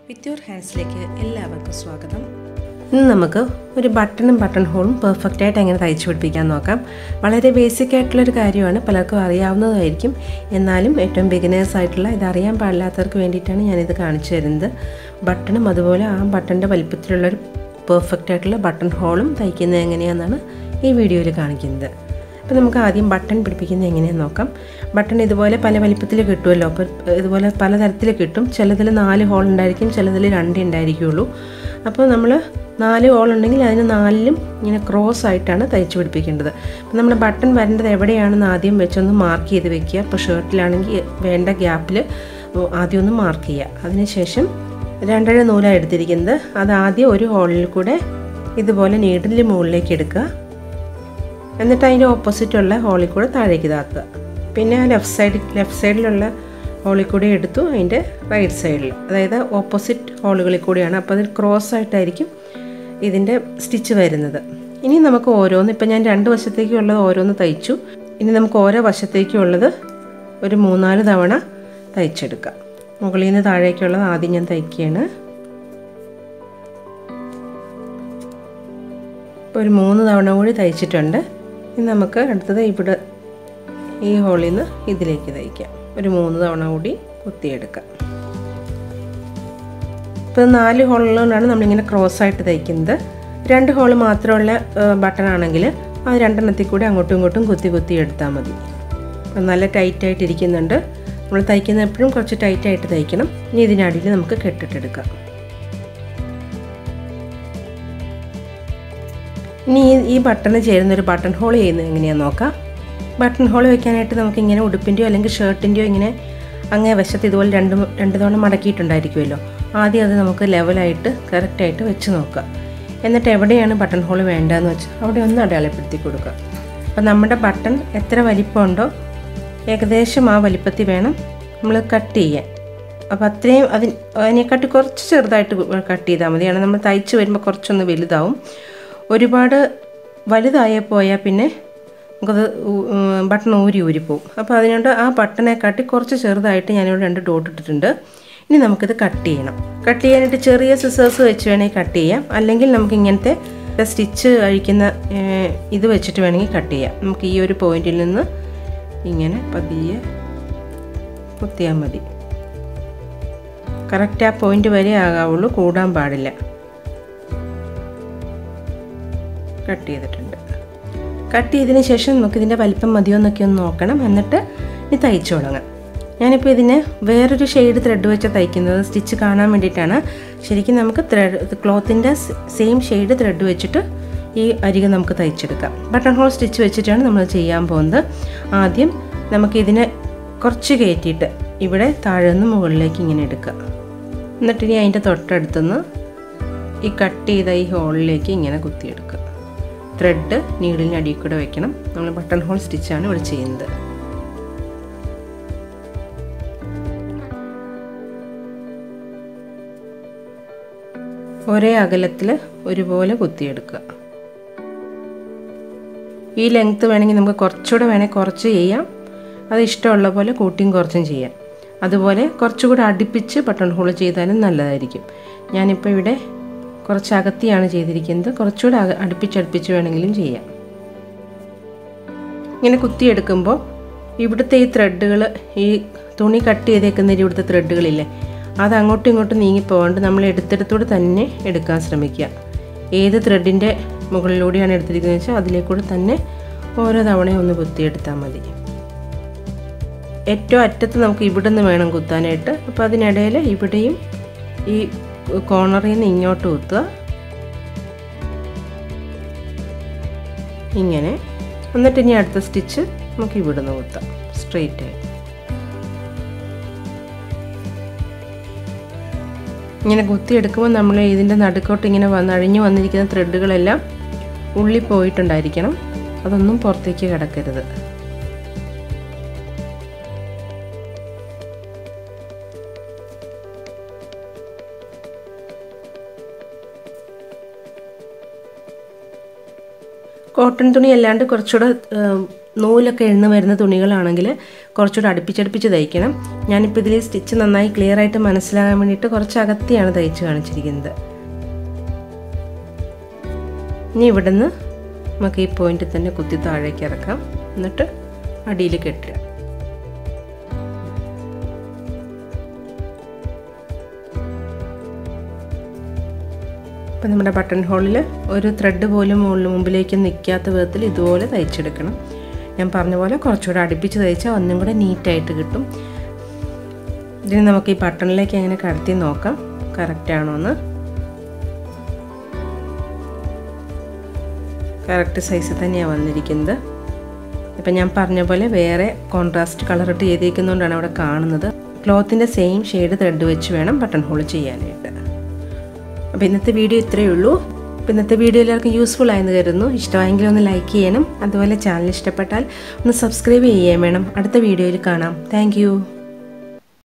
with your ഹാൻഡ്സിലേക്ക് എല്ലാവർക്കും സ്വാഗതം ഇന്ന് നമുക്ക് ഒരു ബട്ടണും ബട്ടൺ ഹോളും പെർഫെക്റ്റ് ആയിട്ട് എങ്ങനെ തയ്ച്ചു പിടിപ്പിക്കാൻ നോക്കാം വളരെ ബേസിക് ആയിട്ടുള്ളൊരു കാര്യമാണ് പലർക്കും അറിയാവുന്നതായിരിക്കും എന്നാലും ഏറ്റവും ബിഗിനേഴ്സ് ആയിട്ടുള്ള ഇതറിയാൻ പാടില്ലാത്തവർക്ക് വേണ്ടിയിട്ടാണ് ഞാനിത് കാണിച്ചു തരുന്നത് ബട്ടണും അതുപോലെ ആ ബട്ടൻ്റെ വലിപ്പത്തിലുള്ളൊരു പെർഫെക്റ്റ് ആയിട്ടുള്ള ബട്ടൺ ഹോളും തയ്ക്കുന്നത് എങ്ങനെയാണെന്നാണ് ഈ വീഡിയോയിൽ കാണിക്കുന്നത് അപ്പോൾ നമുക്ക് ആദ്യം ബട്ടൺ പിടിപ്പിക്കുന്നത് എങ്ങനെയാണെന്ന് നോക്കാം ബട്ടൺ ഇതുപോലെ പല വലിപ്പത്തിൽ കിട്ടുമല്ലോ അപ്പോൾ ഇതുപോലെ പലതരത്തിൽ കിട്ടും ചിലതിൽ നാല് ഹോൾ ഉണ്ടായിരിക്കും ചിലതിൽ രണ്ട് ഉണ്ടായിരിക്കുള്ളൂ അപ്പോൾ നമ്മൾ നാല് ഹോൾ ഉണ്ടെങ്കിൽ അതിന് നാലിലും ഇങ്ങനെ ക്രോസ് ആയിട്ടാണ് തയ്ച്ചു പിടിപ്പിക്കേണ്ടത് അപ്പോൾ നമ്മൾ ബട്ടൺ വരേണ്ടത് എവിടെയാണെന്ന് ആദ്യം വെച്ചൊന്ന് മാർക്ക് ചെയ്ത് വെക്കുക ഇപ്പോൾ ഷർട്ടിലാണെങ്കിൽ വേണ്ട ഗ്യാപ്പിൽ ആദ്യം ഒന്ന് മാർക്ക് ചെയ്യുക അതിനുശേഷം രണ്ടര നൂലാണ് എടുത്തിരിക്കുന്നത് അത് ആദ്യം ഒരു ഹോളിൽ കൂടെ ഇതുപോലെ നീഡിൽ മുകളിലേക്ക് എടുക്കുക എന്നിട്ട് അതിൻ്റെ ഓപ്പോസിറ്റുള്ള ഹോളിൽ കൂടെ താഴേക്ക് താത്തുക പിന്നെ ആ ലെഫ്റ്റ് സൈഡ് ലെഫ്റ്റ് സൈഡിലുള്ള ഹോളിൽ കൂടെ എടുത്തു അതിൻ്റെ റൈറ്റ് സൈഡിൽ അതായത് ഓപ്പോസിറ്റ് ഹോളുകളിൽ കൂടിയാണ് അപ്പോൾ അതിൽ ക്രോസ് ആയിട്ടായിരിക്കും ഇതിൻ്റെ സ്റ്റിച്ച് വരുന്നത് ഇനി നമുക്ക് ഓരോന്ന് ഇപ്പം ഞാൻ രണ്ട് വശത്തേക്കുള്ളത് ഓരോന്ന് തയ്ച്ചു ഇനി നമുക്ക് ഓരോ വശത്തേക്കുള്ളത് ഒരു മൂന്നാല് തവണ തയ്ച്ചെടുക്കാം മുകളിൽ നിന്ന് താഴേക്കുള്ളത് ആദ്യം ഞാൻ തയ്ക്കുകയാണ് ഇപ്പോൾ ഒരു മൂന്ന് തവണ കൂടി തയ്ച്ചിട്ടുണ്ട് ഇനി നമുക്ക് അടുത്തത് ഇവിടെ ഈ ഹോളിൽ നിന്ന് ഇതിലേക്ക് തയ്ക്കാം ഒരു മൂന്ന് തവണ കൂടി കുത്തിയെടുക്കാം ഇപ്പോൾ നാല് ഹോളിലാണ് നമ്മളിങ്ങനെ ക്രോസ് ആയിട്ട് തയ്ക്കുന്നത് രണ്ട് ഹോൾ മാത്രമുള്ള ബട്ടൺ ആണെങ്കിൽ ആ രണ്ടെണ്ണത്തിൽ കൂടി അങ്ങോട്ടും ഇങ്ങോട്ടും കുത്തി കുത്തി എടുത്താൽ മതി അപ്പം നല്ല ടൈറ്റായിട്ട് ഇരിക്കുന്നുണ്ട് നമ്മൾ തയ്ക്കുന്ന എപ്പോഴും കുറച്ച് ടൈറ്റായിട്ട് തയ്ക്കണം ഇനി ഇതിനടിയിൽ നമുക്ക് കെട്ടിട്ടെടുക്കാം ഇനി ഈ ഈ ബട്ടണ് ചേരുന്ന ഒരു ബട്ടൺ ഹോൾ ചെയ്യുന്നത് എങ്ങനെയാണെന്ന് നോക്കാം ബട്ടൺ ഹോൾ വെക്കാനായിട്ട് നമുക്ക് ഇങ്ങനെ ഉടുപ്പിൻ്റെയോ അല്ലെങ്കിൽ ഷർട്ടിൻ്റെയോ ഇങ്ങനെ അങ്ങേ വശത്ത് ഇതുപോലെ രണ്ട് രണ്ട് തവണ മടക്കിയിട്ടുണ്ടായിരിക്കുമല്ലോ ആദ്യം അത് നമുക്ക് ലെവലായിട്ട് കറക്റ്റായിട്ട് വെച്ച് നോക്കുക എന്നിട്ട് എവിടെയാണ് ബട്ടൺ ഹോൾ വേണ്ടതെന്ന് വെച്ചാൽ അവിടെ ഒന്ന് അടയാളപ്പെടുത്തി കൊടുക്കുക അപ്പോൾ നമ്മുടെ ബട്ടൺ എത്ര വലിപ്പമുണ്ടോ ഏകദേശം ആ വലിപ്പത്തിൽ വേണം നമ്മൾ കട്ട് ചെയ്യാൻ അപ്പോൾ അത്രയും അതിന് അതിനെക്കാട്ടി കുറച്ച് ചെറുതായിട്ട് കട്ട് ചെയ്താൽ മതി കാരണം നമ്മൾ തയ്ച്ച് വരുമ്പോൾ കുറച്ചൊന്ന് വലുതാവും ഒരുപാട് വലുതായി പോയാൽ പിന്നെ നമുക്കത് ബട്ടൺ ഊരി ഊരി പോവും അപ്പോൾ അതിനോട് ആ ബട്ടണെ കാട്ടി കുറച്ച് ചെറുതായിട്ട് ഞാനിവിടെ രണ്ട് ഡോട്ട് ഇട്ടിട്ടുണ്ട് ഇനി നമുക്കിത് കട്ട് ചെയ്യണം കട്ട് ചെയ്യാനായിട്ട് ചെറിയ സിസേഴ്സ് വെച്ച് വേണമെങ്കിൽ കട്ട് ചെയ്യാം അല്ലെങ്കിൽ നമുക്ക് ഇങ്ങനത്തെ സ്റ്റിച്ച് അഴിക്കുന്ന ഇത് വെച്ചിട്ട് വേണമെങ്കിൽ കട്ട് ചെയ്യാം നമുക്ക് ഈ ഒരു പോയിന്റിൽ നിന്ന് ഇങ്ങനെ പതിയെ കുത്തിയാൽ മതി കറക്റ്റ് ആ പോയിന്റ് വരെ ആകാവുള്ളൂ കൂടാൻ പാടില്ല കട്ട് ചെയ്തിട്ടുണ്ട് കട്ട് ചെയ്തതിന് ശേഷം നമുക്കിതിൻ്റെ വലിപ്പം മതിയോ എന്നൊക്കെ ഒന്ന് നോക്കണം എന്നിട്ട് ഇനി തയ്ച്ചു തുടങ്ങാം ഞാനിപ്പോൾ ഇതിന് വേറൊരു ഷെയ്ഡ് ത്രെഡ് വെച്ച് തയ്ക്കുന്നത് സ്റ്റിച്ച് കാണാൻ വേണ്ടിയിട്ടാണ് ശരിക്കും നമുക്ക് ത്രെഡ് ക്ലോത്തിൻ്റെ സെയിം ഷെയ്ഡ് ത്രെഡ് വെച്ചിട്ട് ഈ അരികെ നമുക്ക് തയ്ച്ചെടുക്കാം ബട്ടൺ ഹോൾ സ്റ്റിച്ച് വെച്ചിട്ടാണ് നമ്മൾ ചെയ്യാൻ പോകുന്നത് ആദ്യം നമുക്കിതിനെ കുറച്ച് കയറ്റിയിട്ട് ഇവിടെ താഴെ നിന്ന് മുകളിലേക്ക് ഇങ്ങനെ എടുക്കുക എന്നിട്ട് ഇനി അതിൻ്റെ തൊട്ടടുത്തുനിന്ന് ഈ കട്ട് ചെയ്ത ഈ ഹോളിലേക്ക് ഇങ്ങനെ കുത്തിയെടുക്കുക ത്രെഡ് നീഡിലിന് അടിയിൽ കൂടെ വെക്കണം നമ്മൾ ബട്ടൺ ഹോൾ സ്റ്റിച്ചാണ് ഇവിടെ ചെയ്യുന്നത് ഒരേ അകലത്തിൽ ഒരുപോലെ കുത്തിയെടുക്കുക ഈ ലെങ്ത്ത് വേണമെങ്കിൽ നമുക്ക് കുറച്ചുകൂടെ വേണമെങ്കിൽ കുറച്ച് ചെയ്യാം അത് ഇഷ്ടമുള്ള പോലെ കൂട്ടിയും കുറച്ചും ചെയ്യാം അതുപോലെ കുറച്ചുകൂടെ അടുപ്പിച്ച് ബട്ടൺ ഹോൾ ചെയ്താലും നല്ലതായിരിക്കും ഞാനിപ്പോൾ ഇവിടെ കുറച്ച് അകത്തിയാണ് ചെയ്തിരിക്കുന്നത് കുറച്ചുകൂടെ അടുപ്പിച്ചടുപ്പിച്ച് വേണമെങ്കിലും ചെയ്യാം ഇങ്ങനെ കുത്തിയെടുക്കുമ്പോൾ ഇവിടുത്തെ ഈ ത്രെഡുകൾ ഈ തുണി കട്ട് ചെയ്തേക്കുന്ന ഇവിടുത്തെ ത്രെഡുകളില്ലേ അത് അങ്ങോട്ടും ഇങ്ങോട്ടും നീങ്ങിപ്പോകാണ്ട് നമ്മൾ എടുത്തെടുത്തൂടെ തന്നെ എടുക്കാൻ ശ്രമിക്കുക ഏത് ത്രെഡിൻ്റെ മുകളിലൂടെയാണ് എടുത്തിരിക്കുന്നത് വെച്ചാൽ അതിലേക്കൂടെ തന്നെ ഓരോ തവണയും ഒന്ന് കുത്തിയെടുത്താൽ മതി ഏറ്റവും അറ്റത്ത് നമുക്ക് ഇവിടെ നിന്ന് വേണം കുത്താനായിട്ട് അപ്പോൾ അതിനിടയിൽ ഇവിടെയും ഈ കോർണറിൽ നിന്ന് ഇങ്ങോട്ട് കുത്തുക ഇങ്ങനെ എന്നിട്ട് ഇനി അടുത്ത സ്റ്റിച്ച് നമുക്ക് ഇവിടെ നിന്ന് കുത്താം സ്ട്രെയിറ്റ് ആയിട്ട് ഇങ്ങനെ കുത്തിയെടുക്കുമ്പോൾ നമ്മൾ ഇതിൻ്റെ നടുക്കോട്ട് ഇങ്ങനെ വന്ന് അഴിഞ്ഞു വന്നിരിക്കുന്ന ത്രെഡുകളെല്ലാം ഉള്ളിൽ പോയിട്ടുണ്ടായിരിക്കണം അതൊന്നും പുറത്തേക്ക് കിടക്കരുത് കോട്ടൺ തുണി അല്ലാണ്ട് കുറച്ചുകൂടെ നൂലൊക്കെ എണ്ണ വരുന്ന തുണികളാണെങ്കിൽ കുറച്ചുകൂടെ അടുപ്പിച്ചടുപ്പിച്ച് തയ്ക്കണം ഞാനിപ്പോൾ ഇതിൽ സ്റ്റിച്ച് നന്നായി ക്ലിയർ ആയിട്ട് മനസ്സിലാകാൻ വേണ്ടിയിട്ട് കുറച്ച് അകത്തിയാണ് തയ്ച്ച് കാണിച്ചിരിക്കുന്നത് ഇനി ഇവിടുന്ന് നമുക്ക് ഈ പോയിന്റിൽ തന്നെ കുത്തി താഴേക്ക് ഇറക്കാം എന്നിട്ട് അടിയിൽ കെട്ടുക ഇപ്പം നമ്മുടെ ബട്ടൺ ഹോളിൽ ഒരു ത്രെഡ് പോലും മുകളിൽ മുമ്പിലേക്ക് നിൽക്കാത്ത വിധത്തിൽ ഇതുപോലെ തയ്ച്ചെടുക്കണം ഞാൻ പറഞ്ഞ പോലെ കുറച്ചുകൂടെ അടുപ്പിച്ച് തയ്ച്ചാൽ ഒന്നും കൂടെ നീറ്റായിട്ട് കിട്ടും ഇതിന് നമുക്ക് ഈ ബട്ടണിലേക്ക് എങ്ങനെ കടത്തി നോക്കാം കറക്റ്റ് ആണോ എന്ന് കറക്റ്റ് സൈസിൽ തന്നെയാണ് വന്നിരിക്കുന്നത് ഇപ്പം ഞാൻ പറഞ്ഞ പോലെ വേറെ കോൺട്രാസ്റ്റ് കളർ ഇട്ട് ചെയ്തേക്കുന്നതുകൊണ്ടാണ് അവിടെ കാണുന്നത് ക്ലോത്തിൻ്റെ സെയിം ഷെയ്ഡ് ത്രെഡ് വെച്ച് വേണം ബട്ടൺ ഹോൾ ചെയ്യാനായിട്ട് അപ്പോൾ ഇന്നത്തെ വീഡിയോ ഇത്രയേ ഉള്ളൂ അപ്പോൾ ഇന്നത്തെ വീഡിയോ എല്ലാവർക്കും യൂസ്ഫുൾ ആയെന്ന് കരുതുന്നു ഇഷ്ടമായെങ്കിൽ ഒന്ന് ലൈക്ക് ചെയ്യണം അതുപോലെ ചാനൽ ഇഷ്ടപ്പെട്ടാൽ ഒന്ന് സബ്സ്ക്രൈബ് ചെയ്യാൻ വേണം അടുത്ത വീഡിയോയിൽ കാണാം താങ്ക്